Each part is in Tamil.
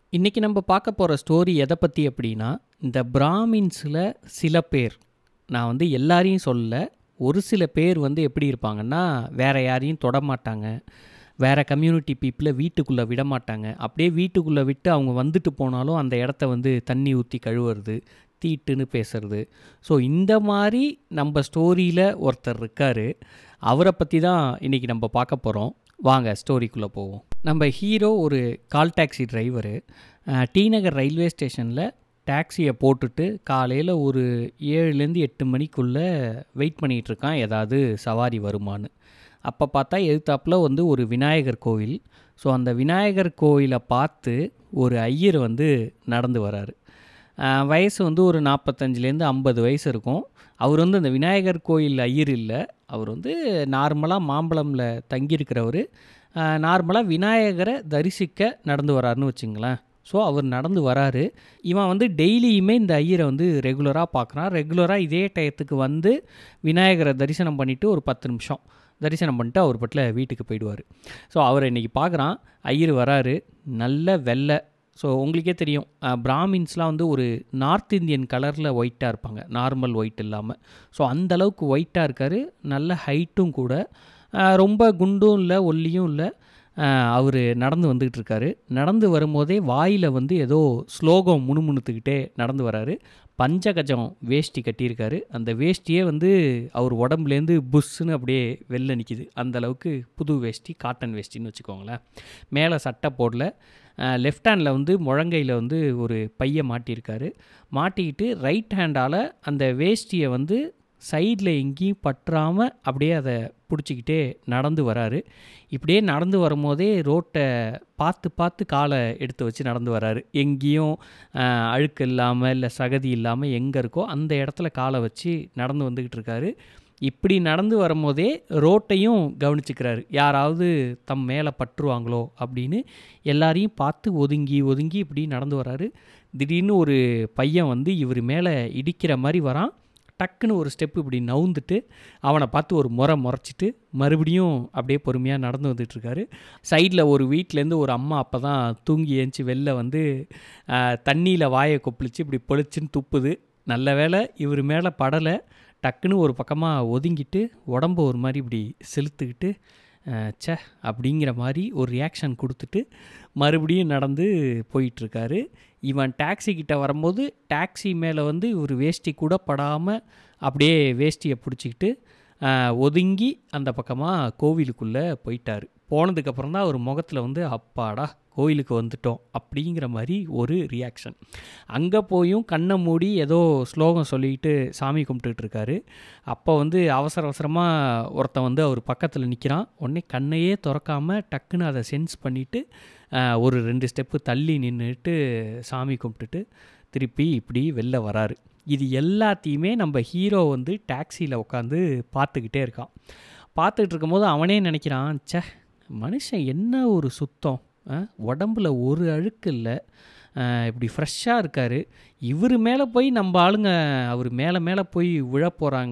இன்றைக்கி நம்ம பார்க்க போகிற ஸ்டோரி எதை பற்றி அப்படின்னா இந்த பிராமின்ஸில் சில பேர் நான் வந்து எல்லாரையும் சொல்லல ஒரு சில பேர் வந்து எப்படி இருப்பாங்கன்னா வேறு யாரையும் தொட மாட்டாங்க வேறு கம்யூனிட்டி பீப்புளை வீட்டுக்குள்ளே விட மாட்டாங்க அப்படியே வீட்டுக்குள்ளே விட்டு அவங்க வந்துட்டு போனாலும் அந்த இடத்த வந்து தண்ணி ஊற்றி கழுவுறது தீட்டுன்னு பேசுறது ஸோ இந்த மாதிரி நம்ம ஸ்டோரியில் ஒருத்தர் இருக்கார் அவரை பற்றி தான் இன்றைக்கி நம்ம பார்க்க போகிறோம் வாங்க ஸ்டோரிக்குள்ளே போவோம் நம்ம ஹீரோ ஒரு call taxi driver T Nagar railway ஸ்டேஷனில் டாக்ஸியை போட்டுட்டு காலையில் ஒரு ஏழுலேருந்து எட்டு மணிக்குள்ளே வெயிட் பண்ணிகிட்டு இருக்கான் ஏதாவது சவாரி வருமானு அப்போ பார்த்தா எதிர்த்தாப்பில் வந்து ஒரு விநாயகர் கோவில் ஸோ அந்த விநாயகர் கோயிலை பார்த்து ஒரு ஐயர் வந்து நடந்து வராரு ஆஹ் வயசு வந்து ஒரு நாற்பத்தஞ்சிலேருந்து ஐம்பது வயசு இருக்கும் அவர் வந்து அந்த விநாயகர் கோயில் ஐயர் இல்லை அவர் வந்து நார்மலாக மாம்பழமில் தங்கியிருக்கிறவர் நார்மலாக விநாயகரை தரிசிக்க நடந்து வராருன்னு வச்சுங்களேன் ஸோ அவர் நடந்து வராரு இவன் வந்து டெய்லியுமே இந்த ஐயரை வந்து ரெகுலராக பார்க்குறான் ரெகுலராக இதே டயத்துக்கு வந்து விநாயகரை தரிசனம் பண்ணிவிட்டு ஒரு பத்து நிமிஷம் தரிசனம் பண்ணிட்டு அவர் பட்டில் வீட்டுக்கு போயிடுவார் ஸோ அவரை இன்றைக்கி பார்க்குறான் ஐயர் வராரு நல்ல வெள்ளை ஸோ உங்களுக்கே தெரியும் அஹ், பிராமின்ஸ்லாம் வந்து ஒரு நார்த் இந்தியன் கலரில் ஒயிட்டாக இருப்பாங்க நார்மல் ஒயிட் இல்லாமல் ஸோ அந்த அளவுக்கு ஒயிட்டாக இருக்கார் நல்ல ஹைட்டும் கூட அஹ், ரொம்ப குண்டும் இல்லை ஒல்லியும் இல்லை அவர் நடந்து வந்துக்கிட்டு இருக்காரு நடந்து வரும்போதே வாயில் வந்து ஏதோ ஸ்லோகம் முணுமுணுத்துக்கிட்டே நடந்து வராரு பஞ்சகஜம் வேஷ்டி கட்டியிருக்காரு அந்த வேஷ்டியே வந்து அவர் உடம்புலேருந்து புஷ்ஷுன்னு அப்படியே வெளில நிற்கிது அந்த அளவுக்கு புது வேஷ்டி காட்டன் வேஷ்டின்னு வச்சுக்கோங்களேன் மேலே சட்டை போடல லெஃப்ட் ஹேண்டில் வந்து முழங்கையில் வந்து ஒரு பையை மாட்டியிருக்காரு மாட்டிக்கிட்டு ரைட் ஹேண்டால் அந்த வேஷ்டியை வந்து சைடில் எங்கேயும் பற்றாமல் அப்படியே அதை பிடிச்சிக்கிட்டே நடந்து வராரு இப்படியே நடந்து வரும்போதே ரோட்டை பார்த்து பார்த்து காலை எடுத்து வச்சு நடந்து வராரு எங்கேயும் ஆஹ், அழுக்கு இல்லாமல் இல்லை சகதி இல்லாமல் எங்கே இருக்கோ அந்த இடத்துல காலை வச்சு நடந்து வந்துக்கிட்டு இருக்காரு இப்படி நடந்து வரும்போதே ரோட்டையும் கவனிச்சுக்கிறாரு யாராவது தம் மேலே பற்றுவாங்களோ அப்படின்னு எல்லாரையும் பார்த்து ஒதுங்கி ஒதுங்கி இப்படி நடந்து வராரு திடீர்னு ஒரு பையன் வந்து இவர் மேலே இடிக்கிற மாதிரி வரான் டக்குன்னு ஒரு ஸ்டெப் இப்படி நவுந்துட்டு அவனை பார்த்து ஒரு முறை முறைச்சிட்டு மறுபடியும் அப்படியே பொறுமையாக நடந்து வந்துட்டுருக்காரு சைடில் ஒரு வீட்டிலேருந்து ஒரு அம்மா அப்போ தான் தூங்கி ஏஞ்சி வெளில வந்து தண்ணியில் வாயை கொப்பளிச்சு இப்படி பொழிச்சுன்னு துப்புது நல்ல வேளை இவர் மேலே படலை டக்குன்னு ஒரு பக்கமாக ஒதுங்கிட்டு உடம்ப ஒரு மாதிரி இப்படி செலுத்துக்கிட்டு அஹ், ச்சே அப்படிங்கிற மாதிரி ஒரு ரியாக்ஷன் கொடுத்துட்டு மறுபடியும் நடந்து போயிட்டுருக்காரு இவன் டாக்ஸி கிட்ட வரும்போது டாக்ஸி மேலே வந்து இவர் வேஷ்டி கூட படாமல் அப்படியே வேஷ்டியை பிடிச்சிக்கிட்டு அஹ், ஒதுங்கி அந்த பக்கமாக கோவிலுக்குள்ளே போயிட்டார் போனதுக்கப்புறம் தான் அவர் முகத்தில் வந்து அப்பாடா கோயிலுக்கு வந்துட்டோம் அப்படிங்கிற மாதிரி ஒரு ரியாக்ஷன் அங்கே போயும் கண்ணை மூடி ஏதோ ஸ்லோகம் சொல்லிட்டு சாமி கும்பிட்டுட்டு இருக்காரு அப்போ வந்து அவசர அவசரமாக ஒருத்தன் வந்து அவர் பக்கத்தில் நிற்கிறான் உடனே கண்ணையே திறக்காம டக்குன்னு அதை சென்ஸ் பண்ணிவிட்டு ஒரு ரெண்டு ஸ்டெப்பு தள்ளி நின்றுட்டு சாமி கும்பிட்டுட்டு திருப்பி இப்படி வெளில வராரு இது எல்லாத்தையுமே நம்ம ஹீரோ வந்து டாக்ஸியில் உட்காந்து பார்த்துக்கிட்டே இருக்கான் பார்த்துக்கிட்டு இருக்கும்போது அவனே நினைக்கிறான் ச்சே மனுஷன் என்ன ஒரு சுத்தம் ஆ? உடம்புல ஒரு அழுக்கு இல்லை இப்படி ஃப்ரெஷ்ஷாக இருக்கார் இவர் மேலே போய் நம்ம ஆளுங்க அவர் மேலே மேலே போய் விழ போகிறாங்க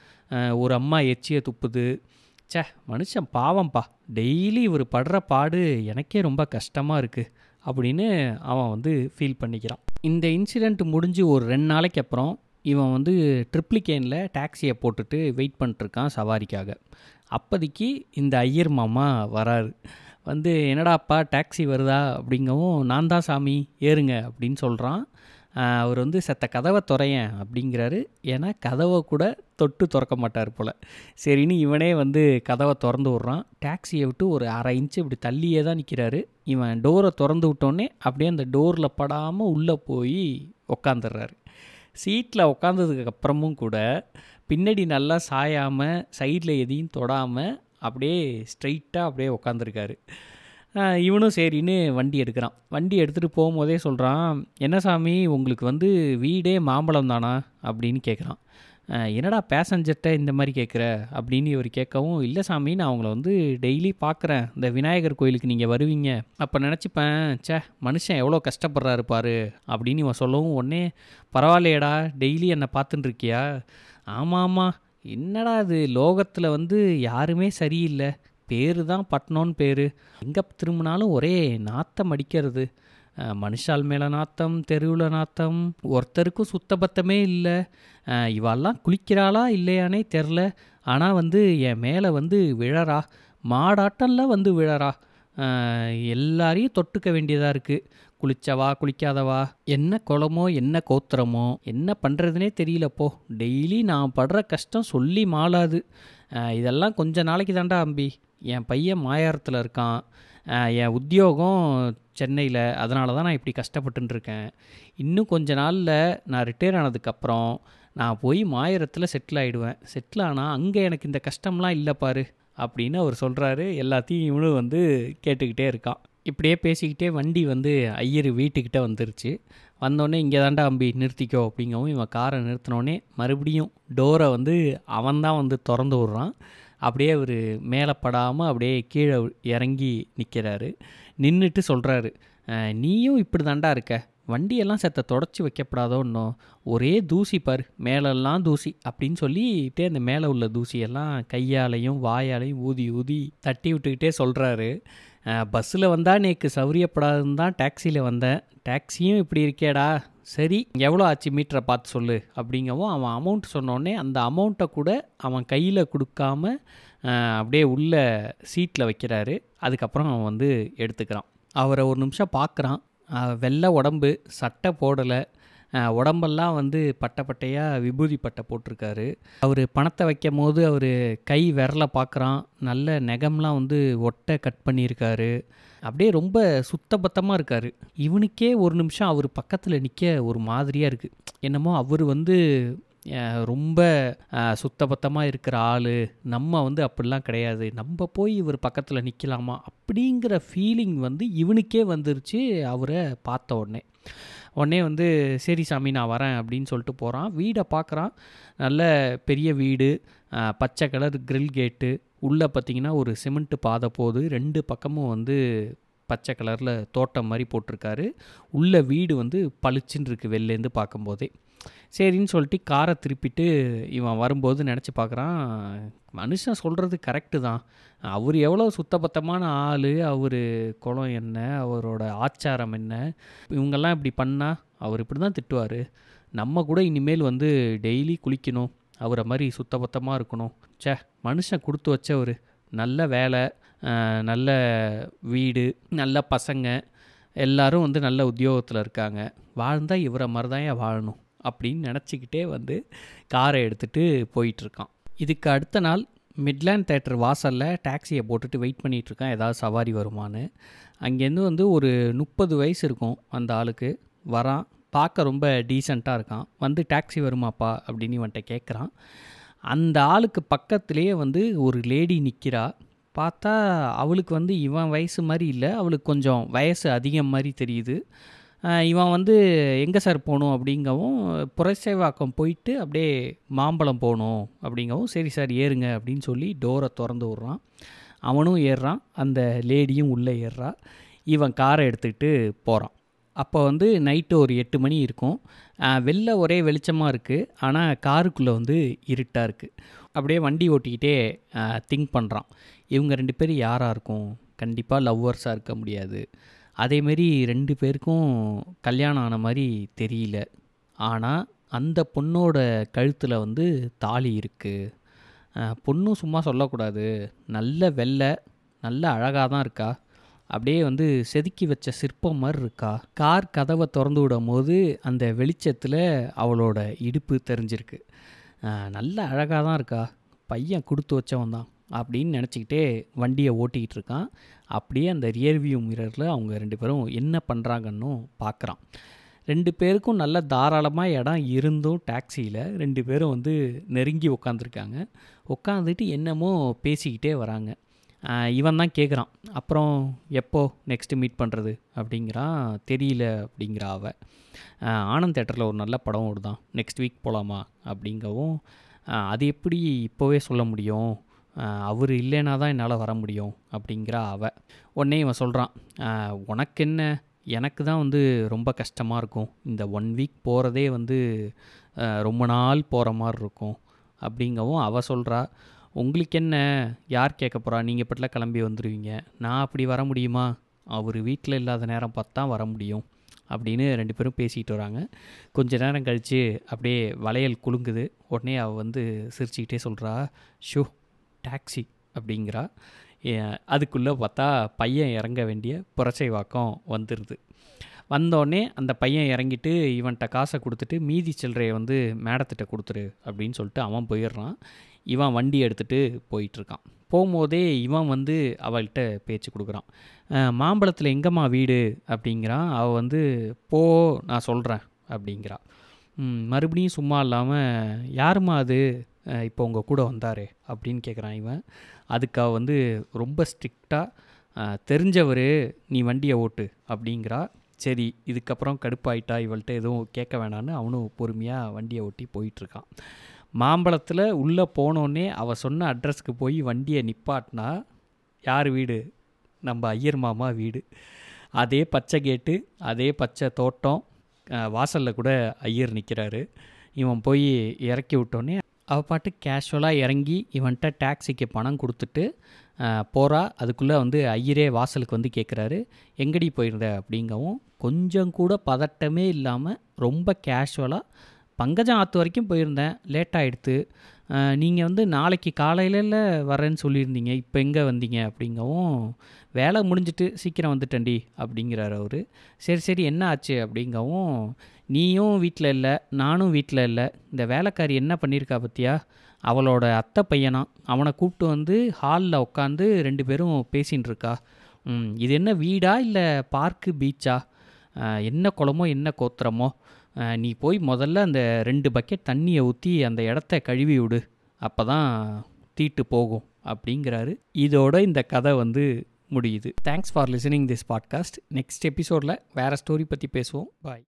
ஒரு அம்மா எச்சியை துப்புது ச்சே மனுஷன் பாவம்ப்பா டெய்லி இவர் படுற பாடு எனக்கே ரொம்ப கஷ்டமாக இருக்குது அப்படின்னு அவன் வந்து ஃபீல் பண்ணிக்கிறான் இந்த இன்சிடெண்ட் முடிஞ்சு ஒரு ரெண்டு நாளைக்கு அப்புறம் இவன் வந்து ட்ரிப்ளிகேனில் டாக்ஸியை போட்டுட்டு வெயிட் பண்ணிட்டுருக்கான் சவாரிக்காக அப்போதைக்கு இந்த ஐயர் மாமா வராரு வந்து என்னடாப்பா டாக்ஸி வருதா அப்படிங்கவும் நான் தான் சாமி ஏறுங்க அப்படின்னு சொல்கிறான் அவர் வந்து செத்த கதவை துறையன் அப்படிங்கிறாரு ஏன்னா கதவை கூட தொட்டு திறக்க மாட்டார் போல் சரின்னு இவனே வந்து கதவை திறந்து விட்றான் டாக்ஸியை விட்டு ஒரு அரை இன்ச்சு இப்படி தள்ளியே தான் நிற்கிறாரு இவன் டோரை திறந்து விட்டோன்னே அப்படியே அந்த டோரில் படாமல் உள்ளே போய் உக்காந்துடுறாரு சீட்டில் உட்காந்ததுக்கு அப்புறமும் கூட பின்னாடி நல்லா சாயாமல் சைடில் எதையும் தொடாமல் அப்படியே ஸ்ட்ரைட்டாக அப்படியே உக்காந்துருக்காரு இவனும் சரின்னு வண்டி எடுக்கிறான் வண்டி எடுத்துகிட்டு போகும்போதே சொல்கிறான் என்ன சாமி உங்களுக்கு வந்து வீடே மாம்பழம் தானா அப்படின்னு கேட்குறான் அஹ், என்னடா பேசஞ்சர்கிட்ட இந்த மாதிரி கேட்குற அப்படின்னு இவர் கேட்கவும் இல்லை சாமி நான் அவங்கள வந்து டெய்லி பார்க்குறேன் இந்த விநாயகர் கோயிலுக்கு நீங்கள் வருவீங்க அப்போ நினச்சிப்பேன் ச்சே மனுஷன் எவ்வளோ கஷ்டப்படுறாரு பாரு அப்படின்னு இவன் சொல்லவும் உடனே பரவாயில்லையேடா டெய்லி என்னை பார்த்துட்டு இருக்கியா ஆமாம் ஆமாம் என்னடா இது லோகத்தில் வந்து யாருமே சரியில்லை பேர் தான் பட்டணம்னு பேர் எங்கே திரும்பினாலும் ஒரே நாத்தம் அடிக்கிறது அஹ், மனுஷால் மேலே நாத்தம் தெருவில் நாத்தம் ஒருத்தருக்கும் சுத்தபத்தமே இல்லை இவெல்லாம் குளிக்கிறாளா இல்லையானே தெரில ஆனால் வந்து என் மேலே வந்து விழறா மாடாட்டம்ல வந்து விழறா அஹ், எல்லாரையும் தொட்டுக்க வேண்டியதாக இருக்குது குளிச்சவா குளிக்காதவா என்ன குளமோ என்ன கோத்திரமோ என்ன பண்ணுறதுனே தெரியலப்போ டெய்லி நான் படுற கஷ்டம் சொல்லி மாளாது அஹ், இதெல்லாம் கொஞ்ச நாளைக்கு தாண்டா அம்பி என் பையன் மாயாரத்தில் இருக்கான் அஹ், என் உத்தியோகம் சென்னையில் அதனால தான் நான் இப்படி கஷ்டப்பட்டுன்னு இருக்கேன் இன்னும் கொஞ்ச நாளில் நான் ரிட்டையர் ஆனதுக்கப்புறம் நான் போய் மாயரத்தில் செட்டில் ஆகிடுவேன் செட்டில் ஆனால் அங்கே எனக்கு இந்த கஷ்டம்லாம் இல்லை பாரு அப்படின்னு அவர் சொல்கிறாரு எல்லாத்தையும் இவனும் வந்து கேட்டுக்கிட்டே இருக்கான் இப்படியே பேசிக்கிட்டே வண்டி வந்து ஐயர் வீட்டுக்கிட்ட வந்துருச்சு வந்தோடனே இங்கே தாண்டா அம்பி நிறுத்திக்கோ அப்படிங்கவும் இவன் காரை நிறுத்தினோடனே மறுபடியும் டோரை வந்து அவன்தான் வந்து திறந்து விட்றான் அப்படியே அவர் மேலே படாமல் அப்படியே கீழே இறங்கி நிற்கிறாரு நின்றுட்டு சொல்கிறாரு நீயும் இப்படி தாண்டா இருக்க வண்டியெல்லாம் செத்த தொடச்சி வைக்கப்படாதோ இன்னும் ஒரே தூசி பாரு மேலெல்லாம் தூசி அப்படின்னு சொல்லிட்டே அந்த மேலே உள்ள தூசியெல்லாம் கையாலையும் வாயாலையும் ஊதி ஊதி தட்டி விட்டுக்கிட்டே சொல்கிறாரு பஸ்ஸில் வந்தால் நேக்கு சௌரியப்படாதுன்னு தான் டாக்ஸியில் வந்தேன் டாக்ஸியும் இப்படி இருக்கேடா சரி எவ்வளோ ஆச்சு மீட்டரை பார்த்து சொல்லு அப்படிங்கவும் அவன் அமௌண்ட் சொன்னோடனே அந்த அமௌண்ட்டை கூட அவன் கையில் கொடுக்காம அஹ், அப்படியே உள்ள சீட்டில் வைக்கிறாரு அதுக்கப்புறம் அவன் வந்து எடுத்துக்கிறான் அவரை ஒரு நிமிஷம் பார்க்குறான் வெள்ளை உடம்பு சட்டை போடலை உடம்பெல்லாம் வந்து பட்டை பட்டையாக விபூதி பட்டை போட்டிருக்காரு அவர் பணத்தை வைக்கும் போது அவர் கை விரலை பார்க்குறான் நல்ல நெகம்லாம் வந்து ஒட்டை கட் பண்ணியிருக்காரு அப்படியே ரொம்ப சுத்தபத்தமாக இருக்கார் இவனுக்கே ஒரு நிமிஷம் அவர் பக்கத்தில் நிற்க ஒரு மாதிரியாக இருக்குது என்னமோ அவர் வந்து அஹ், ரொம்ப அஹ், சுத்தபத்தமாக இருக்கிற ஆள் நம்ம வந்து அப்படிலாம் கிடையாது நம்ம போய் இவர் பக்கத்தில் நிற்கலாமா அப்படிங்கிற ஃபீலிங் வந்து இவனுக்கே வந்துருச்சு அவரை பார்த்த உடனே உடனே வந்து சரி சாமி நான் வரேன் அப்படின்னு சொல்லிட்டு போகிறான் வீடை பார்க்குறான் நல்ல பெரிய வீடு அஹ், பச்சை கலர் கிரில் கேட்டு உள்ளே பார்த்தீங்கன்னா ஒரு சிமெண்ட் பாதை போகுது ரெண்டு பக்கமும் வந்து பச்சை கலரில் தோட்டம் மாதிரி போட்டிருக்காரு உள்ள வீடு வந்து பளிச்சுன்னு இருக்குது வெளிலேருந்து பார்க்கும்போதே சரின்னு சொல்லிட்டு காரை திருப்பிட்டு இவன் வரும்போது நினச்சி பார்க்குறான் மனுஷன் சொல்கிறது கரெக்டு தான் அவர் எவ்வளோ சுத்தபத்தமான ஆள் அவர் குலம் என்ன அவரோட ஆச்சாரம் என்ன இவங்கெல்லாம் இப்படி பண்ணால் அவர் இப்படி தான் திட்டுவார் நம்ம கூட இனிமேல் வந்து டெய்லி குளிக்கணும் அவரை மாதிரி சுத்தபத்தமாக இருக்கணும் ச்சே மனுஷன் கொடுத்து வச்சவர் நல்ல வேலை அஹ், நல்ல வீடு நல்ல பசங்க எல்லாரும் வந்து நல்ல உத்தியோகத்தில் இருக்காங்க வாழ்ந்தால் இவரை மாதிரி தான் ஏன் வாழணும் அப்படின்னு நினச்சிக்கிட்டே வந்து காரை எடுத்துகிட்டு போயிட்டுருக்கான் இதுக்கு அடுத்த நாள் மிட்லேண்ட் தேட்டர் வாசலில் டாக்ஸியை போட்டுட்டு வெயிட் பண்ணிகிட்டு இருக்கான் ஏதாவது சவாரி வருமான்னு அங்கேருந்து வந்து ஒரு முப்பது வயசு இருக்கும் அந்த ஆளுக்கு வரான் பார்க்க ரொம்ப டீசெண்டாக இருக்கான் வந்து டாக்ஸி வருமாப்பா அப்படின்னு இவன்கிட்ட கேட்குறான் அந்த ஆளுக்கு பக்கத்துலேயே வந்து ஒரு லேடி நிற்கிறா பார்த்தா அவளுக்கு வந்து இவன் வயசு மாதிரி இல்லை அவளுக்கு கொஞ்சம் வயசு அதிகம் மாதிரி தெரியுது ஆஹ் இவன் வந்து எங்கே சார் போகணும் அப்படிங்கவும் புரசேவாக்கம் போயிட்டு அப்படியே மாம்பழம் போகணும் அப்படிங்கவும் சரி சார் ஏறுங்க அப்படின்னு சொல்லி டோரை திறந்து விட்றான் அவனும் ஏறுறான் அந்த லேடியும் உள்ளே ஏறுறா இவன் காரை எடுத்துக்கிட்டு போகிறான் அப்போ வந்து நைட்டு ஒரு எட்டு மணி இருக்கும் ஆஹ் வெளில ஒரே வெளிச்சமாக இருக்குது ஆனால் காருக்குள்ளே வந்து இருட்டாக இருக்குது அப்படியே வண்டி ஓட்டிக்கிட்டே திங்க் பண்ணுறான் இவங்க ரெண்டு பேரும் யாராக இருக்கும் கண்டிப்பாக லவ்வர்ஸாக இருக்க முடியாது அதேமாரி ரெண்டு பேருக்கும் கல்யாணம் ஆன மாதிரி தெரியல ஆனால் அந்த பொண்ணோட கழுத்தில் வந்து தாலி இருக்குது பொண்ணும் சும்மா சொல்லக்கூடாது நல்ல வெள்ளை நல்ல அழகாக தான் இருக்கா அப்படியே வந்து செதுக்கி வச்ச சிற்பம் மாதிரி இருக்கா கார் கதவை திறந்து விடும் போது அந்த வெளிச்சத்தில் அவளோட இடுப்பு தெரிஞ்சிருக்கு ஆஹ் நல்ல அழகாக தான் இருக்கா பையன் கொடுத்து வச்சவன் தான் அப்படின்னு நினச்சிக்கிட்டே வண்டியை ஓட்டிக்கிட்டு இருக்கான் அப்படியே அந்த ரியர்வியூ மிரரில் அவங்க ரெண்டு பேரும் என்ன பண்ணுறாங்கன்னு பார்க்குறான் ரெண்டு பேருக்கும் நல்ல தாராளமாக இடம் இருந்தும் டாக்ஸியில் ரெண்டு பேரும் வந்து நெருங்கி உட்காந்துருக்காங்க உட்காந்துட்டு என்னமோ பேசிக்கிட்டே வராங்க ஆஹ் இவன் தான் கேட்குறான் அப்புறம் எப்போ நெக்ஸ்ட்டு மீட் பண்ணுறது அப்படிங்கிறான் தெரியல அப்படிங்கிறா அவ ஆஹ் ஆனந்த் தேட்டரில் ஒரு நல்ல படம் ஓடுதான் நெக்ஸ்ட் வீக் போகலாமா அப்படிங்கவும் ஆஹ் அது எப்படி இப்போவே சொல்ல முடியும் அவர் இல்லைனா தான் என்னால் வர முடியும் அப்படிங்கிறா அவ உடனே இவன் சொல்கிறான் உனக்கு என்ன எனக்கு தான் வந்து ரொம்ப கஷ்டமாக இருக்கும் இந்த ஒன் வீக் போகிறதே வந்து ஆஹ் ரொம்ப நாள் போகிற மாதிரி இருக்கும் அப்படிங்கவும் அவ சொல்கிறா உங்களுக்கு என்ன யார் கேட்க போகிறா நீங்கள் பட்டில் கிளம்பி வந்துடுவீங்க நான் அப்படி வர முடியுமா அவர் வீட்டில் இல்லாத நேரம் பார்த்து தான் வர முடியும் அப்படின்னு ரெண்டு பேரும் பேசிக்கிட்டு வராங்க கொஞ்ச நேரம் கழித்து அப்படியே வளையல் குலுங்குது உடனே அவள் வந்து சிரிச்சுக்கிட்டே சொல்கிறா ஷோ டாக்ஸி அப்படிங்கிறா அதுக்குள்ளே பார்த்தா பையன் இறங்க வேண்டிய புரட்சை வாக்கம் வந்துடுது வந்தோடனே அந்த பையன் இறங்கிட்டு இவன்கிட்ட காசை கொடுத்துட்டு மீதி சில்லறையை வந்து மேடத்திட்ட கொடுத்துரு அப்படின்னு சொல்லிட்டு அவன் போயிடுறான் இவன் வண்டி எடுத்துகிட்டு போயிட்டுருக்கான் போகும்போதே இவன் வந்து அவள்கிட்ட பேச்சு கொடுக்குறான் மாம்பழத்தில் எங்கம்மா வீடு அப்படிங்கிறான் அவள் வந்து போ நான் சொல்கிறேன் அப்படிங்கிறா மறுபடியும் சும்மா இல்லாமல் யாருமா அது இப்போ உங்கள் கூட வந்தார் அப்படின்னு கேட்குறான் இவன் அதுக்கு அவள் வந்து ரொம்ப ஸ்ட்ரிக்டாக தெரிஞ்சவர் நீ வண்டியை ஓட்டு அப்படிங்கிறா சரி இதுக்கப்புறம் கடுப்பாயிட்டா இவள்கிட்ட எதுவும் கேட்க வேணான்னு அவனும் பொறுமையாக வண்டியை ஓட்டி போயிட்டுருக்கான் மாம்பழத்தில் உள்ளே போனோடனே அவள் சொன்ன அட்ரஸ்க்கு போய் வண்டியை நிப்பாட்டினா யார் வீடு நம்ம ஐயர் மாமா வீடு அதே பச்சை கேட்டு அதே பச்சை தோட்டம் வாசலில் கூட ஐயர் நிற்கிறாரு இவன் போய் இறக்கி விட்டோன்னே அவள் பாட்டு கேஷுவலாக இறங்கி இவன்கிட்ட டாக்ஸிக்கு பணம் கொடுத்துட்டு போகிறா அதுக்குள்ளே வந்து ஐயரே வாசலுக்கு வந்து கேட்குறாரு எங்கடி போயிருந்த அப்படிங்கவும் கொஞ்சம் கூட பதட்டமே இல்லாமல் ரொம்ப கேஷுவலாக பங்கஜம் ஆற்று வரைக்கும் போயிருந்தேன் லேட் ஆகிடுத்து நீங்கள் வந்து நாளைக்கு காலையில் வரேன்னு சொல்லியிருந்தீங்க இப்போ எங்கே வந்தீங்க அப்படிங்கவும் வேலை முடிஞ்சிட்டு சீக்கிரம் வந்துட்டேன்டி அப்படிங்கிறார் அவர் சரி சரி என்ன ஆச்சு அப்படிங்கவும் நீயும் வீட்டில் இல்லை நானும் வீட்டில் இல்லை இந்த வேலைக்காரி என்ன பண்ணியிருக்கா பற்றியா அவளோட அத்தை பையனா அவனை கூப்பிட்டு வந்து ஹாலில் உட்காந்து ரெண்டு பேரும் பேசின்னு இருக்கா இது என்ன வீடா இல்லை பார்க்கு பீச்சா என்ன குளமோ என்ன கோத்திரமோ நீ போய் முதல்ல அந்த ரெண்டு பக்கெட் தண்ணியை ஊற்றி அந்த இடத்த கழுவி விடு அப்போ தான் தீட்டு போகும் அப்படிங்கிறாரு இதோட இந்த கதை வந்து முடியுது thanks for listening this podcast next எபிசோடில் வேறு ஸ்டோரி பற்றி பேசுவோம் பாய்